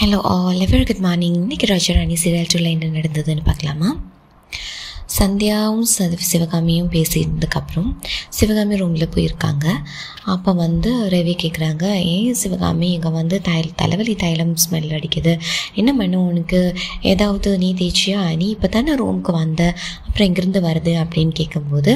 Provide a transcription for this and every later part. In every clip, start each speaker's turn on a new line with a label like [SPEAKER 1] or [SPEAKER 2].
[SPEAKER 1] hello all ever good morning இன்னைக்கு Rajarani serial டூவில் என்ன நடந்ததுன்னு பார்க்கலாமா சந்தியாவும் ச சிவகாமியும் பேசியிருந்ததுக்கப்புறம் சிவகாமி ரூமில் போயிருக்காங்க அப்போ வந்து ரவி கேட்குறாங்க ஏன் சிவகாமி இங்கே வந்து தைல தலைவலி தைலம் ஸ்மெல் அடிக்குது என்ன பண்ண உனக்கு ஏதாவது நீ தேய்ச்சியா நீ இப்போ தானே ரூமுக்கு வந்த அப்புறம் எங்கேருந்து வருது அப்படின்னு கேட்கும்போது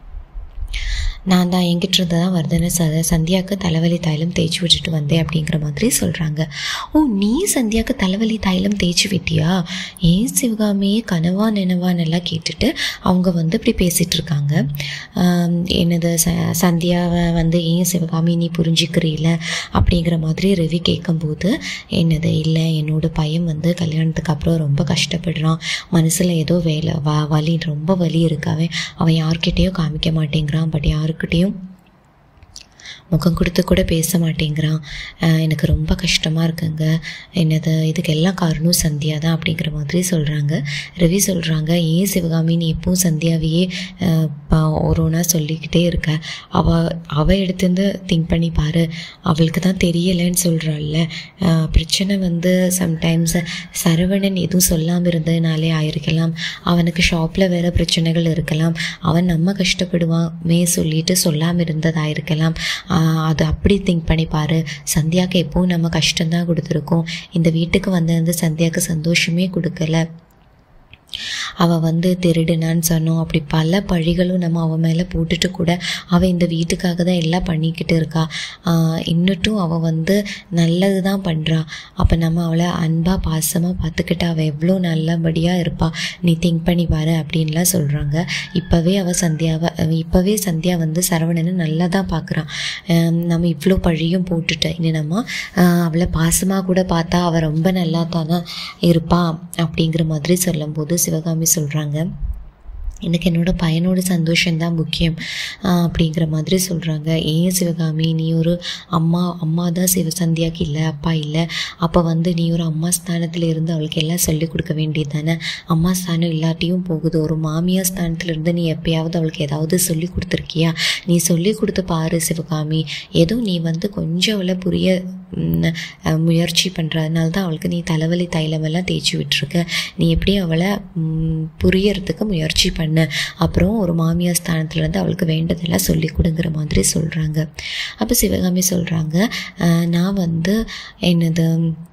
[SPEAKER 1] நான் தான் எங்கிட்ட இருந்து தான் வருதுன்னு ச சந்தியாவுக்கு தலைவலி தைலம் தேய்ச்சி விட்டுட்டு வந்தேன் அப்படிங்கிற மாதிரி சொல்கிறாங்க ஓ நீ சந்தியாவுக்கு தலைவலி தைலம் தேய்ச்சி விட்டியா ஏன் சிவகாமியே கனவா நினைவான்னு எல்லாம் கேட்டுட்டு அவங்க வந்து இப்படி பேசிகிட்டு இருக்காங்க ஆம், என்னது ச சந்தியாவை வந்து ஏன் சிவகாமி நீ புரிஞ்சிக்கிறீல அப்படிங்கிற மாதிரி ரவி கேட்கும்போது என்னது இல்லை என்னோட பையன் வந்து கல்யாணத்துக்கு அப்புறம் ரொம்ப கஷ்டப்படுறான் மனசில் ஏதோ வேலை வ வலி ரொம்ப வலி இருக்கு அவன் அவன் யார்கிட்டேயும் காமிக்க மாட்டேங்கிறான் பட் யாருக்கிட்டேயும் முகம் கொடுத்து கூட பேச மாட்டேங்கிறான் அஹ் எனக்கு ரொம்ப கஷ்டமாக இருக்குங்க என்னது இதுக்கு எல்லாம் காரணம் சந்தியா தான் அப்படிங்கிற மாதிரி சொல்கிறாங்க ரவி சொல்கிறாங்க ஏன் சிவகாமி நீ எப்பவும் சந்தியாவையே அஹ், ப- ஒரு ஒன்றா சொல்லிக்கிட்டே இருக்க அவள் அவள் எடுத்துருந்து திங்க் பண்ணி பாரு அவளுக்கு தான் தெரியலைன்னு சொல்கிறாள்ல பிரச்சனை வந்து சம்டைம்ஸ் சரவணன் எதுவும் சொல்லாமல் இருந்ததுனாலே ஆயிருக்கலாம் அவனுக்கு ஷாப்பில் வேறு பிரச்சனைகள் இருக்கலாம் அவன் நம்ம கஷ்டப்படுவான் மே சொல்லிட்டு சொல்லாமல் இருந்ததாயிருக்கலாம் ஆஹ் அது அப்படி திங்க் பண்ணி பாரு சந்தியாவுக்கு எப்பவும் நம்ம கஷ்டம்தான் கொடுத்துருக்கோம் இந்த வீட்டுக்கு வந்திருந்து சந்தியாவுக்கு சந்தோஷமே கொடுக்கல அவள் வந்து திருடுனான்னு சொன்னோம் அப்படி பல பழிகளும் நம்ம அவன் மேலே போட்டுட்டு கூட அவள் இந்த வீட்டுக்காக தான் எல்லாம் பண்ணிக்கிட்டு இருக்கா ஆஹ் இன்னட்டும் அவள் வந்து நல்லது தான் பண்ணுறா அப்போ நம்ம அவளை அன்பாக பாசமாக பார்த்துக்கிட்டு அவள் எவ்வளோ நல்லபடியாக இருப்பா நீ திங்க் பண்ணி பாரு அப்படின்லாம் சொல்கிறாங்க இப்போவே அவள் சந்தியாவை இப்போவே சந்தியா வந்து சரவணனை நல்லா தான் பார்க்குறான் நம்ம இவ்வளோ பழியும் போட்டுட்டு இனி நம்ம ஆஹ் அவளை பாசமாக கூட பார்த்தா அவள் ரொம்ப நல்லா தானே இருப்பா அப்படிங்கிற மாதிரி சொல்லும்போது சிவகாமி சொல்கிறாங்க எனக்கு என்னோட பையனோட சந்தோஷம்தான் முக்கியம் ஆஹ் அப்படிங்கிற மாதிரி சொல்கிறாங்க ஏன் சிவகாமி நீ ஒரு அம்மா அம்மா தான் சிவ சந்தியாக்கு இல்லை அப்பா இல்லை அப்போ வந்து நீ ஒரு அம்மா ஸ்தானத்தில் இருந்து அவளுக்கு எல்லாம் சொல்லிக் கொடுக்க வேண்டியது தானே அம்மா ஸ்தானம் இல்லாட்டியும் போகுது ஒரு மாமியார் ஸ்தானத்தில் இருந்து நீ எப்பயாவது அவளுக்கு ஏதாவது சொல்லி கொடுத்துருக்கியா நீ சொல்லி கொடுத்து பாரு சிவகாமி ஏதோ நீ வந்து கொஞ்சம் அவளை புரிய ம், அஹ், முயற்சி பண்ணுறதுனால தான் அவளுக்கு நீ தலைவலி தைலமெல்லாம் தேய்ச்சி விட்டுருக்க நீ எப்படி அவளை ம், புரியறதுக்கு முயற்சி பண்ண அப்புறம் ஒரு மாமியார் ஸ்தானத்துலேருந்து அவளுக்கு வேண்டதெல்லாம் சொல்லி கொடுங்கிற மாதிரி சொல்கிறாங்க அப்போ சிவகாமி சொல்கிறாங்க நான் வந்து என்னது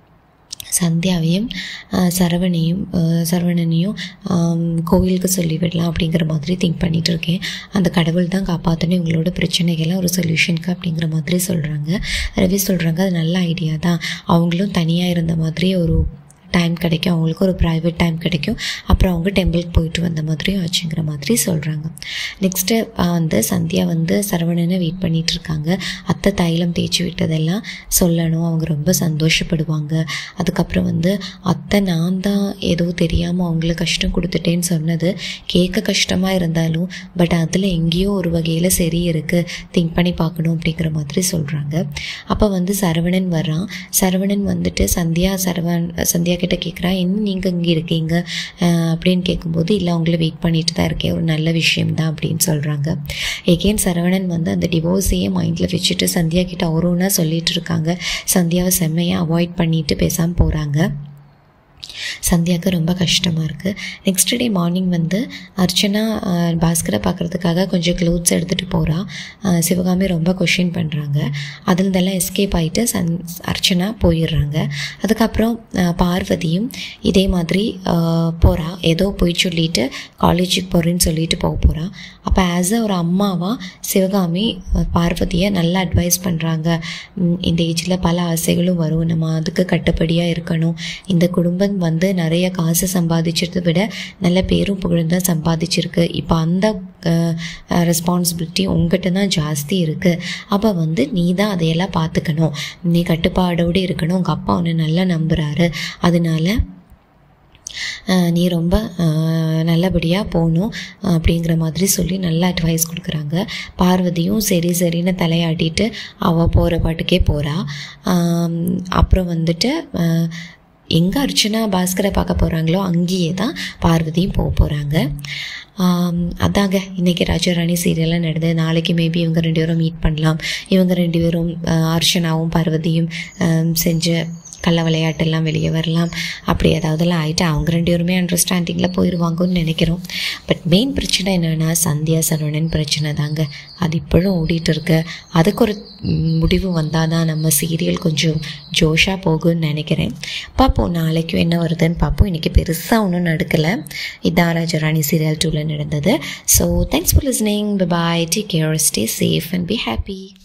[SPEAKER 1] சந்தியாவையும் அஹ், சரவணையும் அஹ், சரவணனையும் ஆம், கோவிலுக்கு சொல்லிவிடலாம் அப்படிங்கிற மாதிரி திங்க் பண்ணிட்டு இருக்கேன் அந்த கடவுள் தான் காப்பாற்றணும் இவங்களோட பிரச்சனைகள்லாம் ஒரு சொல்யூஷனுக்கு அப்படிங்கிற மாதிரி சொல்கிறாங்க ரவி சொல்கிறாங்க அது நல்ல ஐடியா தான் அவங்களும் தனியாக இருந்த மாதிரி ஒரு டைம் கிடைக்கும் அவங்களுக்கு ஒரு ப்ரைவேட் டைம் கிடைக்கும் அப்புறம் அவங்க டெம்பிளுக்கு போயிட்டு வந்த மாதிரியும் ஆச்சுங்கிற மாதிரி சொல்கிறாங்க நெக்ஸ்ட்டு வந்து சந்தியா வந்து சரவணனை வெயிட் பண்ணிட்டு இருக்காங்க அத்தை தைலம் தேய்ச்சி விட்டதெல்லாம் சொல்லணும் அவங்க ரொம்ப சந்தோஷப்படுவாங்க அதுக்கப்புறம் வந்து அத்தை நான் தான் ஏதோ தெரியாமல் அவங்கள கஷ்டம் கொடுத்துட்டேன்னு சொன்னது கேட்க கஷ்டமாக இருந்தாலும் பட் அதில் எங்கேயோ ஒரு வகையில் சரி இருக்குது திங்க் பண்ணி பார்க்கணும் அப்படிங்கிற மாதிரி சொல்கிறாங்க அப்போ வந்து சரவணன் வர்றான் சரவணன் வந்துட்டு சந்தியா சரவண் சந்தியா கிட்ட கேட்குறான் என்ன நீங்கள் இங்கே இருக்கீங்க அஹ் அப்படின்னு கேட்கும்போது இல்லை அவங்கள வெயிட் பண்ணிட்டு தான் இருக்கேன் ஒரு நல்ல விஷயம் தான் அப்படின்னு சொல்கிறாங்க எகெயின் சரவணன் வந்து அந்த டிவோர்ஸையே மைண்டில் வச்சுட்டு சந்தியா கிட்ட அவருன்னா சொல்லிட்டு இருக்காங்க சந்தியாவை செம்மையாக அவாய்ட் பண்ணிட்டு பேசாமல் போகிறாங்க சந்தியாவுக்கு ரொம்ப கஷ்டமாக இருக்குது நெக்ஸ்ட் டே மார்னிங் வந்து அர்ச்சனா ஆஹ், பாஸ்கரை பார்க்குறதுக்காக கொஞ்சம் க்ளோத்ஸ் எடுத்துகிட்டு போகிறா சிவகாமி ரொம்ப கொஷின் பண்ணுறாங்க அதுலேருந்தெல்லாம் எஸ்கேப் ஆகிட்டு சந் அர்ச்சனா போயிடுறாங்க அதுக்கப்புறம் ஆஹ், பார்வதியும் இதே மாதிரி போகிறா ஏதோ போய் சொல்லிட்டு காலேஜுக்கு போகிறேன்னு சொல்லிட்டு போக போகிறா அப்போ ஆஸ் அ ஒரு அம்மாவாக சிவகாமி ஆஹ், பார்வதியை நல்லா அட்வைஸ் பண்ணுறாங்க இந்த ஏஜில் பல ஆசைகளும் வரும் நம்ம அதுக்கு கட்டுப்படியாக இருக்கணும் இந்த குடும்பம் வந்து நிறைய காசு சம்பாதிச்சதை விட நல்ல பேரும் புகழும் தான் சம்பாதிச்சிருக்கு இப்போ அந்த ரெஸ்பான்சிபிலிட்டி உங்ககிட்ட தான் ஜாஸ்தி இருக்குது அப்போ வந்து நீ தான் அதையெல்லாம் பார்த்துக்கணும் நீ கட்டுப்பாடோடு இருக்கணும் உங்கள் அப்பா உன்னை நல்லா நம்புகிறாரு அதனால அஹ், நீ ரொம்ப நல்லபடியாக போகணும் அப்படிங்கிற மாதிரி சொல்லி நல்லா அட்வைஸ் கொடுக்குறாங்க பார்வதியும் சரி சரின்னு தலையாட்டிட்டு அவள் போகிற பாட்டுக்கே போகிறா அப்புறம் வந்துட்டு அஹ், எங்கே அர்ச்சனா பாஸ்கரை பார்க்க போகிறாங்களோ அங்கேயே தான் பார்வதியும் போக போகிறாங்க அதாங்க இன்றைக்கி ராஜாராணி சீரியல்லாம் நடந்தது நாளைக்கு மேபி இவங்க ரெண்டு பேரும் மீட் பண்ணலாம் இவங்க ரெண்டு பேரும் அஹ், அர்ச்சனாவும் பார்வதியும் அஹ், செஞ்ச கள்ள விளையாட்டெல்லாம் வெளியே வரலாம் அப்படி ஏதாவதுலாம் ஆகிட்டு அவங்க ரெண்டு பேருமே அண்டர்ஸ்டாண்டிங்கில் போயிடுவாங்கன்னு நினைக்கிறோம் பட் மெயின் பிரச்சனை என்னென்னா சந்தியா சரவணன் பிரச்சனை தாங்க அது இப்போழும் ஓடிட்டு இருக்கு அதுக்கு ஒரு முடிவு வந்தால் தான் நம்ம சீரியல் கொஞ்சம் ஜோஷாக போகும்னு நினைக்கிறேன் பார்ப்போம் நாளைக்கும் என்ன வருதுன்னு பார்ப்போம் இன்றைக்கி பெருசாக ஒன்றும் நடக்கலை இதான் ராஜராணி சீரியல் டூவில் நடந்தது so thanks for listening bye take care stay safe and be happy